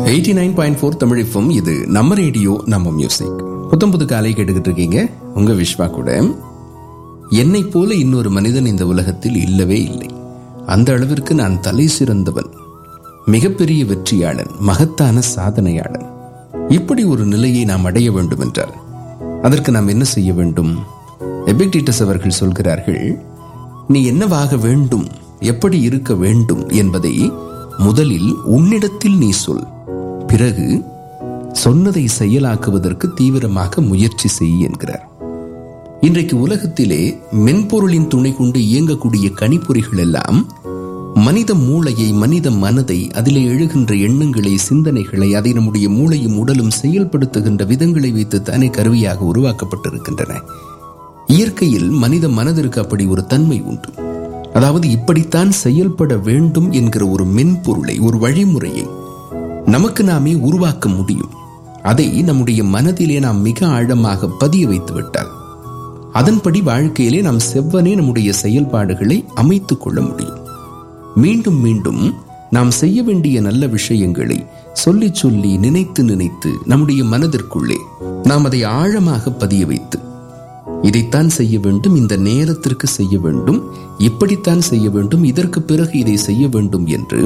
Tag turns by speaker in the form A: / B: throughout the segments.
A: eighty nine point four தமிழிஃபம் இது நம்ம ரேடியோ நம்ம மியூசிக் புத்தம் புது காலை கேட்டுக்கிட்டு இருக்கீங்க உங்க விஸ்வா கூட என்னை போல இன்னொரு மனிதன் இந்த உலகத்தில் இல்லவே இல்லை அந்த அளவிற்கு நான் தலை சிறந்தவன் மிகப்பெரிய வெற்றியாளன் மகத்தான சாதனையாளன் இப்படி ஒரு நிலையை நாம் அடைய வேண்டும் என்றால் அதற்கு நாம் என்ன செய்ய வேண்டும் எபிக்டிட்டஸ் அவர்கள் சொல்கிறார்கள் நீ என்னவாக வேண்டும் எப்படி இருக்க வேண்டும் என்பதை முதலில் உன்னிடத்தில் நீ சொல் பிறகு சொன்னதை செயலாக்குவதற்கு தீவிரமாக முயற்சி செய் என்கிறார் இன்றைக்கு உலகத்திலே மென்பொருளின் துணை கொண்டு இயங்கக்கூடிய கணிப்பொறிகள் எல்லாம் மனித மூளையை மனித மனதை அதிலே எழுகின்ற எண்ணங்களை சிந்தனைகளை அதை நம்முடைய மூளையும் உடலும் செயல்படுத்துகின்ற விதங்களை வைத்து தானே கருவியாக உருவாக்கப்பட்டிருக்கின்றன இயற்கையில் மனித மனதிற்கு அப்படி ஒரு தன்மை உண்டு அதாவது இப்படித்தான் செயல்பட வேண்டும் என்கிற ஒரு மென்பொருளை ஒரு வழிமுறையை நமக்கு நாமே உருவாக்க முடியும் அதை நம்முடைய மனதிலே நாம் மிக ஆழமாக பதிய வைத்து விட்டால் அதன்படி வாழ்க்கையிலே நாம் செவ்வனே நம்முடைய செயல்பாடுகளை அமைத்துக் கொள்ள முடியும் மீண்டும் மீண்டும் நாம் செய்ய வேண்டிய நல்ல விஷயங்களை சொல்லி சொல்லி நினைத்து நினைத்து நம்முடைய மனதிற்குள்ளே நாம் அதை ஆழமாக பதிய வைத்து இதைத்தான் செய்ய வேண்டும் இந்த நேரத்திற்கு செய்ய வேண்டும் இப்படித்தான் செய்ய வேண்டும் இதற்கு பிறகு இதை செய்ய வேண்டும் என்று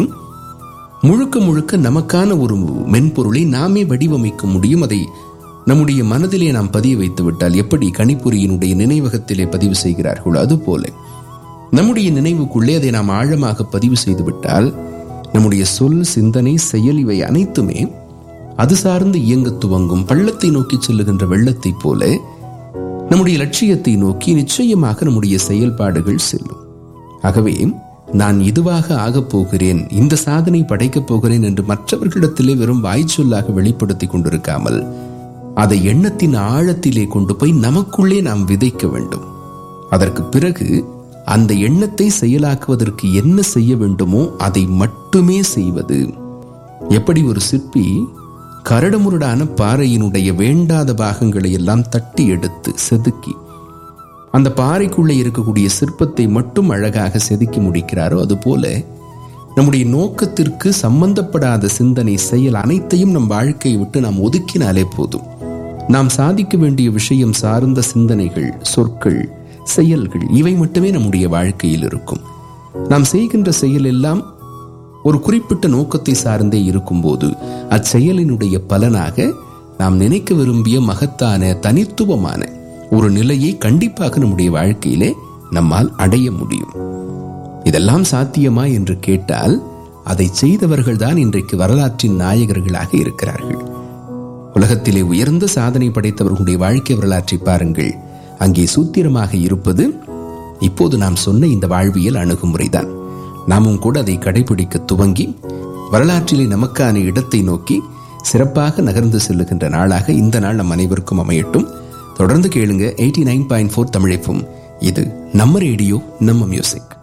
A: முழுக்க முழுக்க நமக்கான ஒரு மென்பொருளை நாமே வடிவமைக்க முடியும் அதை நம்முடைய மனதிலே நாம் பதிய வைத்து விட்டால் எப்படி கணிப்பொறியினுடைய நினைவகத்திலே பதிவு செய்கிறார்களோ அதுபோல நம்முடைய நினைவுக்குள்ளே அதை நாம் ஆழமாக பதிவு செய்து விட்டால் நம்முடைய சொல் சிந்தனை செயல் இவை அனைத்துமே அது சார்ந்து இயங்க துவங்கும் பள்ளத்தை நோக்கி செல்லுகின்ற வெள்ளத்தைப் போல நம்முடைய லட்சியத்தை நோக்கி நிச்சயமாக நம்முடைய செயல்பாடுகள் செல்லும் ஆகவே நான் இதுவாக ஆகப் போகிறேன் இந்த சாதனை படைக்கப் போகிறேன் என்று மற்றவர்களிடத்திலே வெறும் வாய்ச்சொல்லாக வெளிப்படுத்திக் கொண்டிருக்காமல் அதை எண்ணத்தின் ஆழத்திலே கொண்டு போய் நமக்குள்ளே நாம் விதைக்க வேண்டும் அதற்கு பிறகு அந்த எண்ணத்தை செயலாக்குவதற்கு என்ன செய்ய வேண்டுமோ அதை மட்டுமே செய்வது எப்படி ஒரு சிற்பி கரடுமுரடான பாறையினுடைய வேண்டாத பாகங்களை எல்லாம் தட்டி எடுத்து செதுக்கி அந்த பாறைக்குள்ளே இருக்கக்கூடிய சிற்பத்தை மட்டும் அழகாக செதுக்கி முடிக்கிறாரோ அதுபோல நம்முடைய நோக்கத்திற்கு சம்பந்தப்படாத சிந்தனை செயல் அனைத்தையும் நம் வாழ்க்கையை விட்டு நாம் ஒதுக்கினாலே போதும் நாம் சாதிக்க வேண்டிய விஷயம் சார்ந்த சிந்தனைகள் சொற்கள் செயல்கள் இவை மட்டுமே நம்முடைய வாழ்க்கையில் இருக்கும் நாம் செய்கின்ற செயல் எல்லாம் ஒரு குறிப்பிட்ட நோக்கத்தை சார்ந்தே இருக்கும்போது அச்செயலினுடைய பலனாக நாம் நினைக்க விரும்பிய மகத்தான தனித்துவமான ஒரு நிலையை கண்டிப்பாக நம்முடைய வாழ்க்கையிலே நம்மால் அடைய முடியும் இதெல்லாம் சாத்தியமா என்று கேட்டால் அதை செய்தவர்கள் தான் இன்றைக்கு வரலாற்றின் நாயகர்களாக இருக்கிறார்கள் உலகத்திலே உயர்ந்த சாதனை படைத்தவர்களுடைய வாழ்க்கை வரலாற்றை பாருங்கள் அங்கே சூத்திரமாக இருப்பது இப்போது நாம் சொன்ன இந்த வாழ்வியல் அணுகுமுறைதான் நாமும் கூட அதை கடைபிடிக்க துவங்கி வரலாற்றிலே நமக்கான இடத்தை நோக்கி சிறப்பாக நகர்ந்து செல்லுகின்ற நாளாக இந்த நாள் நம் அனைவருக்கும் அமையட்டும் தொடர்ந்து கேளுங்க எயிட்டி நைன் பாயிண்ட் ஃபோர் தமிழைப்பும் இது நம்ம ரேடியோ நம்ம மியூசிக்